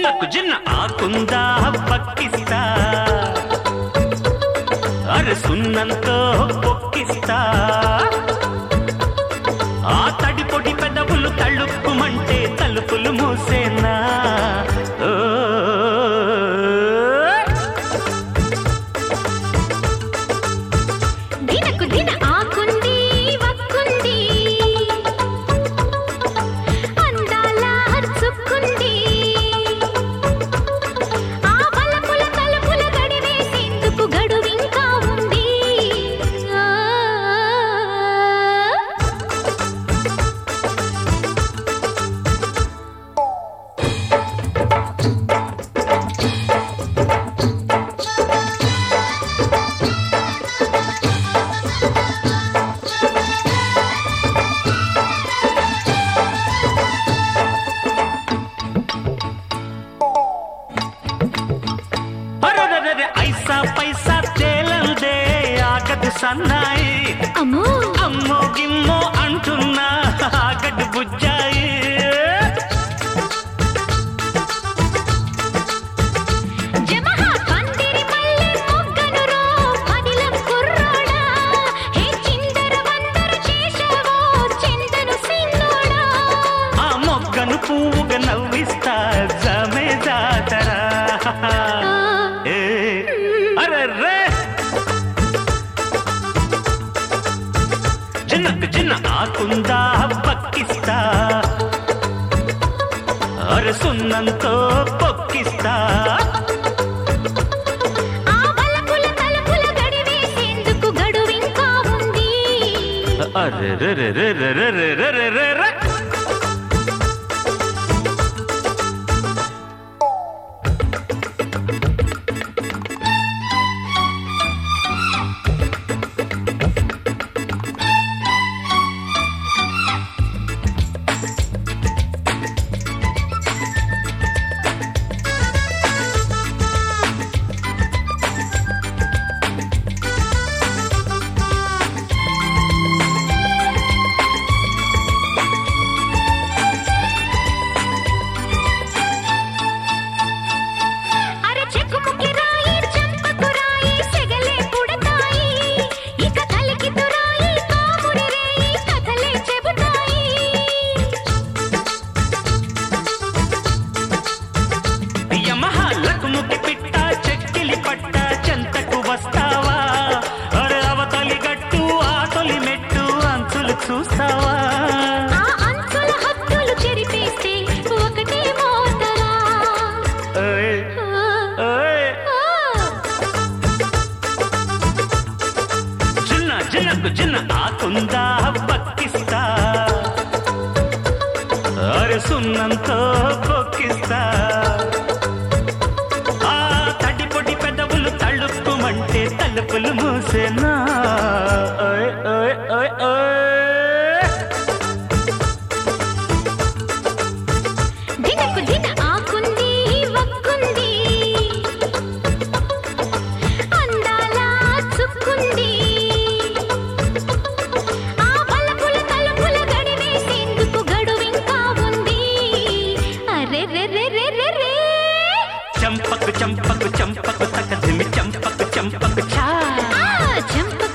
జిన్నకు జిన్న ఆకుందా పక్కిస్తా అరే సున్నంతో పొక్కిస్తా ఆ తడి పొడి పెదవులు తళుక్కుమంటే తలుపులు మూసేనా ఓ దినకు దిన ఆకుంది వక్కుంది అందాల చుక్కుంది ఆ బలపుల తలుపుల గడివేసేందుకు గడువింకా ఉంది ఆ అరెరెరెరె, ఐసా పైసా తేలందే ఆగదు సన్నాయి అమ్మో అమ్మో గిమ్మో అంటున్నా ఆగడు బుజ్జాయి జమహా పందిరి మల్లె మొగ్గనురో మదిలం కుర్రోడా హే చిందర వందర చేశావో చిందను సిన్నోడా ఆ మొగ్గను పువ్వుగా నవ్విస్తా జమే జాతరా ఏ, అరెర్రే. చిన్నకు చిన్న ఆకుందా పక్కిస్తా అరే సున్నంతో పొక్కిస్తా ఆ బలపుల తలుపుల గడివేసేందుకు గడువింకా ఉంది అరెరెరెరెరెరెరెరెరెరె. అరే చెక్కుముకి రాయి చంపకు రాయి సెగలే పుడతాయి ఇక కలికి తురాయి కాముడి రేయి కథలే చెబుతాయి యమహా లకుముకి పిట్ట చెక్కిలి పట్ట చెంతకు వస్తావా అరే అవతలి గట్టు ఆ తొలి మెట్టు అంచులు చూస్తావా ఆ అంచుల హద్దులు చెరిపేస్తే ఒకటే మోతరా ఓయ్, ఆ, ఓయ్. ఆ. చిన్న చిన్నకు చిన్న ఆకుందా పక్కిస్తా అరే సున్నంతో పొక్కిస్తా ఆ తడి పొడి పెదవులు తళుక్కుమంటే తలుపులు మూసేనా ఓయ్, ఓయ్, ఓయ్, ఓయ్. దినకు దిన ఆకుంది వక్కుంది అందాల చుక్కుంది ఆ బలపుల తలుపుల గడివేసేందుకు గడువింకా ఉంది అరే రే రే రే రే రే చంపకు చంపకు చంపకు తకధిమి చంపకు చంపకు చా ఆ చంపకు